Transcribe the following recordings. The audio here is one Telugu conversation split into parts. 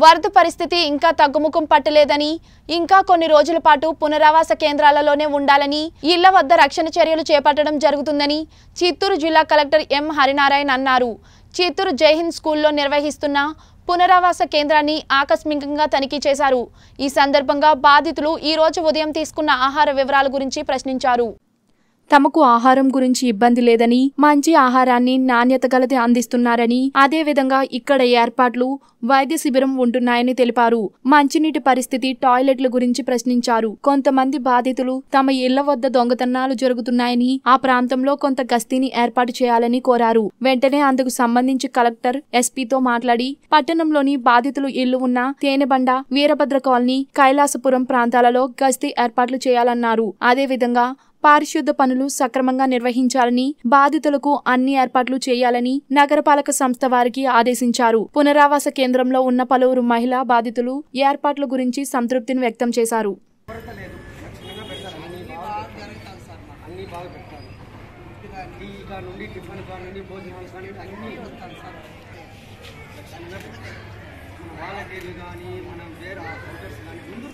వరద పరిస్థితి ఇంకా తగ్గుముఖం పట్టలేదని ఇంకా కొన్ని రోజుల పాటు పునరావాస కేంద్రాలలోనే ఉండాలని ఇళ్ల వద్ద రక్షణ చర్యలు చేపట్టడం జరుగుతుందని చిత్తూరు జిల్లా కలెక్టర్ ఎం హరినారాయణ అన్నారు చిత్తూరు జైహింద్ స్కూల్లో నిర్వహిస్తున్న పునరావాస కేంద్రాన్ని ఆకస్మికంగా తనిఖీ చేశారు ఈ సందర్భంగా బాధితులు ఈ రోజు ఉదయం తీసుకున్న ఆహార వివరాల గురించి ప్రశ్నించారు తమకు ఆహారం గురించి ఇబ్బంది లేదని మంచి ఆహారాన్ని నాణ్యత గలది అందిస్తున్నారని అదేవిధంగా ఇక్కడ ఏర్పాట్లు వైద్య శిబిరం ఉంటున్నాయని తెలిపారు మంచినీటి పరిస్థితి టాయిలెట్ల గురించి ప్రశ్నించారు కొంతమంది బాధితులు తమ ఇళ్ల వద్ద దొంగతనాలు జరుగుతున్నాయని ఆ ప్రాంతంలో కొంత గస్తీని ఏర్పాటు చేయాలని కోరారు వెంటనే అందుకు సంబంధించి కలెక్టర్ ఎస్పీతో మాట్లాడి పట్టణంలోని బాధితులు ఇల్లు ఉన్న తేనెబండ వీరభద్ర కాలనీ కైలాసపురం ప్రాంతాలలో గస్తీ ఏర్పాట్లు చేయాలన్నారు అదేవిధంగా పారిశుద్ధ పనులు సక్రమంగా నిర్వహించాలని బాధితులకు అన్ని ఏర్పాట్లు చేయాలని నగరపాలక సంస్థ వారికి ఆదేశించారు పునరావాస కేంద్రంలో ఉన్న పలువురు మహిళా బాధితులు ఏర్పాట్ల గురించి సంతృప్తిని వ్యక్తం చేశారు కొరత లేదు ఖచ్చితంగా పెడతారు అన్ని బాగా అన్ని బాగా పెడతారు టీ కాడ నుండి టిఫిన్ కాడ నుండి భోజనాలు కానీ అన్నీ పెడతారు సార్ ఖచ్చితంగా పెడతారు. మన వాలంటీర్లు కానీ మనం వేరే కౌంటర్స్ కానీ ముందు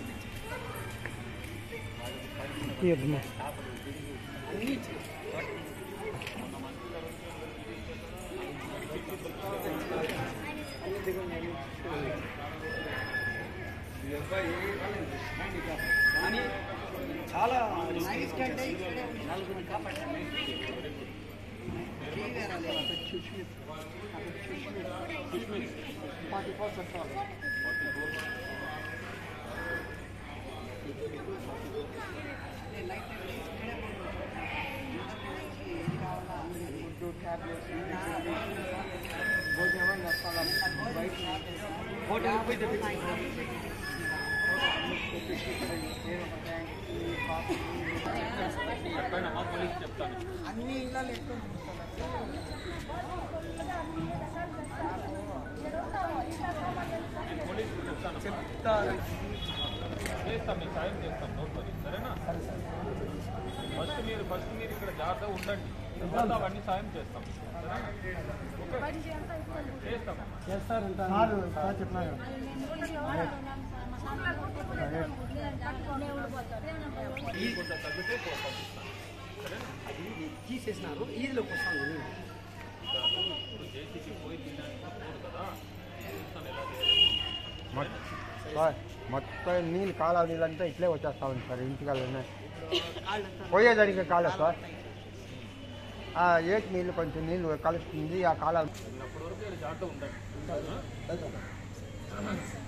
అన్నీ ఇచ్చారు. ఈ అబ్బాయి హ్యాండిక్యాప్. కానీ చాలా నలుగురిని కాపాడారు ఫార్టీ ఫోర్ చెప్పాలి భోజనం బయట హోటల్ పోయి తెప్పించుకోవాలి అన్ని ఇళ్ళలో ఎక్కువ చెప్తారు చేస్తాం మీకు సాయం చేస్తాం నోట్ పని సరేనా ఫస్ట్ మీరు ఫస్ట్ మీరు ఇక్కడ జాగ్రత్తగా ఉండండి తర్వాత అవన్నీ సాయం చేస్తాం సరేనా ఓకే చేస్తాం చేస్తారంట సార్ సార్ చెప్పినారు కొంచెం తగ్గితే పో- పంపిస్తాం అది తీసేసినారు ఈదిలోకి వస్తాను నేను. ఇప్పుడు జేసీకి పోయి తినడానికి పోదు కదా చూస్తాను ఎలా చేయాలి. సార్ మొత్తం నీళ్ళు కాలువ నీళ్ళంతా ఇట్లే వచ్చేస్తా ఉంది సార్ ఇంటికాలనే పోయేదానికి కాలేదు సార్ ఆ ఏటి నీళ్ళు కొంచెం నీళ్ళు కలుస్తుంది ఆ కాలం అప్పటి వరకు ఇక్కడ జాగ్రత్తగా ఉండండి